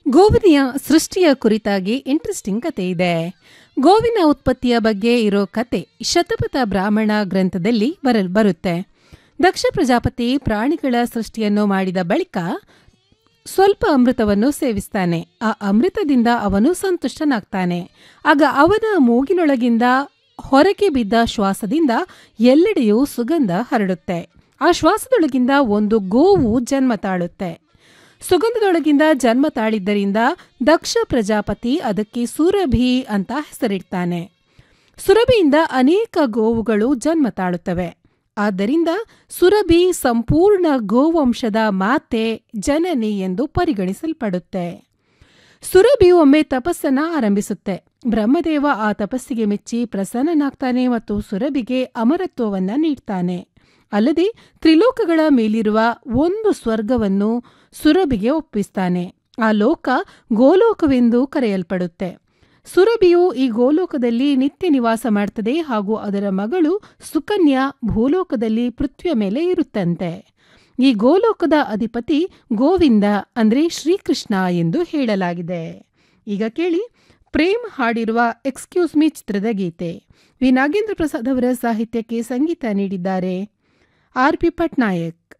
ಗೋವಿನ ಸೃಷ್ಟಿಯ ಕುರಿತಾಗಿ ಇಂಟ್ರೆಸ್ಟಿಂಗ್ ಕತೆ ಇದೆ ಗೋವಿನ ಉತ್ಪತ್ತಿಯ ಬಗ್ಗೆ ಇರೋ ಕತೆ ಶತಪಥ ಬ್ರಾಹ್ಮಣ ಗ್ರಂಥದಲ್ಲಿ ಬರ ಬರುತ್ತೆ ದಕ್ಷ ಪ್ರಜಾಪತಿ ಪ್ರಾಣಿಗಳ ಸೃಷ್ಟಿಯನ್ನು ಮಾಡಿದ ಬಳಿಕ ಸ್ವಲ್ಪ ಅಮೃತವನ್ನು ಸೇವಿಸ್ತಾನೆ ಆ ಅಮೃತದಿಂದ ಅವನು ಸಂತುಷ್ಟನಾಗ್ತಾನೆ ಆಗ ಅವನ ಮೂಗಿನೊಳಗಿಂದ ಹೊರಗೆ ಬಿದ್ದ ಶ್ವಾಸದಿಂದ ಎಲ್ಲೆಡೆಯೂ ಸುಗಂಧ ಹರಡುತ್ತೆ ಆ ಶ್ವಾಸದೊಳಗಿಂದ ಒಂದು ಗೋವು ಜನ್ಮ ತಾಳುತ್ತೆ ಸುಗಂಧದೊಳಗಿಂದ ಜನ್ಮ ತಾಳಿದ್ದರಿಂದ ದಕ್ಷ ಪ್ರಜಾಪತಿ ಅದಕ್ಕೆ ಸುರಭಿ ಅಂತ ಹೆಸರಿಡ್ತಾನೆ ಸುರಭಿಯಿಂದ ಅನೇಕ ಗೋವುಗಳು ಜನ್ಮ ತಾಳುತ್ತವೆ ಆದ್ದರಿಂದ ಸುರಭಿ ಸಂಪೂರ್ಣ ಗೋವಂಶದ ಮಾತೆ ಜನನಿ ಎಂದು ಪರಿಗಣಿಸಲ್ಪಡುತ್ತೆ ಸುರಭಿ ಒಮ್ಮೆ ತಪಸ್ಸನ್ನ ಆರಂಭಿಸುತ್ತೆ ಬ್ರಹ್ಮದೇವ ಆ ತಪಸ್ಸಿಗೆ ಮೆಚ್ಚಿ ಪ್ರಸನ್ನನಾಗ್ತಾನೆ ಮತ್ತು ಸುರಭಿಗೆ ಅಮರತ್ವವನ್ನ ನೀಡ್ತಾನೆ ಅಲ್ಲದೆ ತ್ರಿಲೋಕಗಳ ಮೇಲಿರುವ ಒಂದು ಸ್ವರ್ಗವನ್ನು ಸುರಭಿಗೆ ಒಪ್ಪಿಸ್ತಾನೆ ಆ ಲೋಕ ಗೋಲೋಕವೆಂದು ಕರೆಯಲ್ಪಡುತ್ತೆ ಸುರಭಿಯು ಈ ಗೋಲೋಕದಲ್ಲಿ ನಿತ್ಯ ನಿವಾಸ ಮಾಡ್ತದೆ ಹಾಗೂ ಅದರ ಮಗಳು ಸುಕನ್ಯಾ ಭೂಲೋಕದಲ್ಲಿ ಪೃಥ್ವಿಯ ಮೇಲೆ ಇರುತ್ತಂತೆ ಈ ಗೋಲೋಕದ ಅಧಿಪತಿ ಗೋವಿಂದ ಅಂದ್ರೆ ಶ್ರೀಕೃಷ್ಣ ಎಂದು ಹೇಳಲಾಗಿದೆ ಈಗ ಕೇಳಿ ಪ್ರೇಮ್ ಹಾಡಿರುವ ಎಕ್ಸ್ಕ್ಯೂಸ್ ಮೀ ಚಿತ್ರದ ಗೀತೆ ವಿ ನಾಗೇಂದ್ರ ಪ್ರಸಾದ್ ಅವರ ಸಾಹಿತ್ಯಕ್ಕೆ ಸಂಗೀತ ನೀಡಿದ್ದಾರೆ ಆರ್ ಪಿ ಪಟ್ನಾಯಕ್